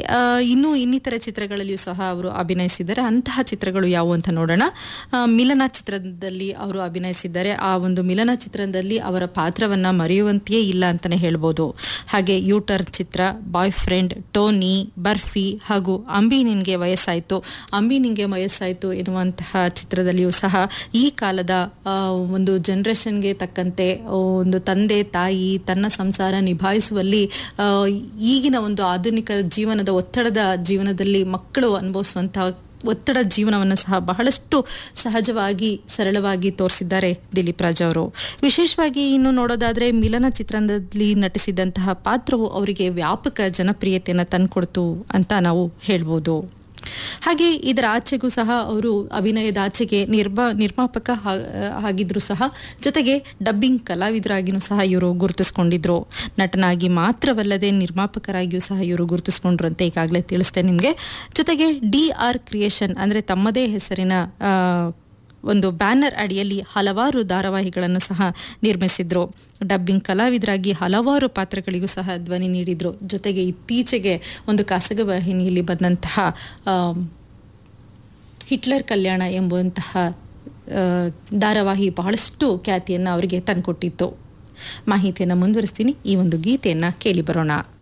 ಆ, ಇನ್ನೂ ಇನ್ನಿತರ ಚಿತ್ರಗಳಲ್ಲಿಯೂ ಸಹ ಅವರು ಅಭಿನಯಿಸಿದ್ದಾರೆ ಅಂತಹ ಚಿತ್ರಗಳು ಯಾವುವು ಅಂತ ನೋಡೋಣ ಆ, ಮಿಲನ ಚಿತ್ರದಲ್ಲಿ ಅವರು ಅಭಿನಯಿಸಿದ್ದಾರೆ ಆ ಒಂದು ಮಿಲನ ಚಿತ್ರದಲ್ಲಿ ಅವರ ಪಾತ್ರವನ್ನ ಮರೆಯುವಂತೆಯೇ ಇಲ್ಲ ಅಂತಾನೆ ಹೇಳ್ಬೋದು ಹಾಗೆ ಯೂಟರ್ ಚಿತ್ರ ಬಾಯ್ ಫ್ರೆಂಡ್ ಟೋನಿ ಬರ್ಫಿ ಹಾಗೂ ಅಂಬಿ ನಿನ್ಗೆ ವಯಸ್ಸಾಯ್ತು ಅಂಬಿ ನಿನ್ಗೆ ವಯಸ್ಸಾಯ್ತು ಎನ್ನುವಂತಹ ಚಿತ್ರದಲ್ಲಿಯೂ ಸಹ ಈ ಕಾಲದ ಆ, ಒಂದು ಜನರೇಷನ್ಗೆ ತಕ್ಕಂತೆ ಒಂದು ತಂದೆ ತಾಯಿ ತನ್ನ ಸಂಸಾರ ನಿಭಾಯಿಸುವಲ್ಲಿ ಆ, ಈಗಿನ ಒಂದು ಆಧುನಿಕ ಜೀವನದ ಒತ್ತಡದ ಜೀವನದಲ್ಲಿ ಮಕ್ಕಳು ಅನುಭವಿಸುವಂತಹ ಒತ್ತಡ ಜೀವನವನ್ನು ಸಹ ಬಹಳಷ್ಟು ಸಹಜವಾಗಿ ಸರಳವಾಗಿ ತೋರಿಸಿದ್ದಾರೆ ದಿಲೀಪ್ ರಾಜ್ ಅವರು ವಿಶೇಷವಾಗಿ ಇನ್ನು ನೋಡೋದಾದ್ರೆ ಮಿಲನ ಚಿತ್ರದಲ್ಲಿ ನಟಿಸಿದಂತಹ ಪಾತ್ರವು ಅವರಿಗೆ ವ್ಯಾಪಕ ಜನಪ್ರಿಯತೆಯನ್ನು ತಂದುಕೊಡ್ತು ಅಂತ ನಾವು ಹೇಳ್ಬೋದು ಹಾಗೆ ಇದರ ಆಚೆಗೂ ಸಹ ಅವರು ಅಭಿನಯದ ಆಚೆಗೆ ನಿರ್ಮಾ ನಿರ್ಮಾಪಕ ಹಾ- ಆಗಿದ್ರು ಸಹ ಜೊತೆಗೆ ಡಬ್ಬಿಂಗ್ ಕಲಾವಿದರಾಗಿನೂ ಸಹ ಇವರು ಗುರುತಿಸ್ಕೊಂಡಿದ್ರು ನಟನಾಗಿ ಮಾತ್ರವಲ್ಲದೆ ನಿರ್ಮಾಪಕರಾಗಿಯೂ ಸಹ ಇವರು ಗುರುತಿಸ್ಕೊಂಡ್ರು ಅಂತ ಈಗಾಗಲೇ ತಿಳಿಸ್ತೇನೆ ನಿಮಗೆ ಜೊತೆಗೆ ಡಿ ಆರ್ ಕ್ರಿಯೇಷನ್ ಅಂದರೆ ತಮ್ಮದೇ ಹೆಸರಿನ ಆ, ಒಂದು ಬ್ಯಾನರ್ ಅಡಿಯಲ್ಲಿ ಹಲವಾರು ಧಾರಾವಾಹಿಗಳನ್ನು ಸಹ ನಿರ್ಮಿಸಿದ್ರು ಡಬ್ಬಿಂಗ್ ಕಲಾವಿದರಾಗಿ ಹಲವಾರು ಪಾತ್ರಗಳಿಗೂ ಸಹ ಧ್ವನಿ ನೀಡಿದ್ರು ಜೊತೆಗೆ ಇತ್ತೀಚೆಗೆ ಒಂದು ಖಾಸಗಿ ವಾಹಿನಿಯಲ್ಲಿ ಬಂದಂತಹ ಆಮ್, ಹಿಟ್ಲರ್ ಕಲ್ಯಾಣ ಎಂಬುವಂತಹ ಆ, ಧಾರಾವಾಹಿ ಬಹಳಷ್ಟು ಖ್ಯಾತಿಯನ್ನು ಅವರಿಗೆ ತಂದುಕೊಟ್ಟಿತ್ತು ಮಾಹಿತಿಯನ್ನು ಮುಂದುವರಿಸ್ತೀನಿ ಈ ಒಂದು ಗೀತೆಯನ್ನು ಕೇಳಿ ಬರೋಣ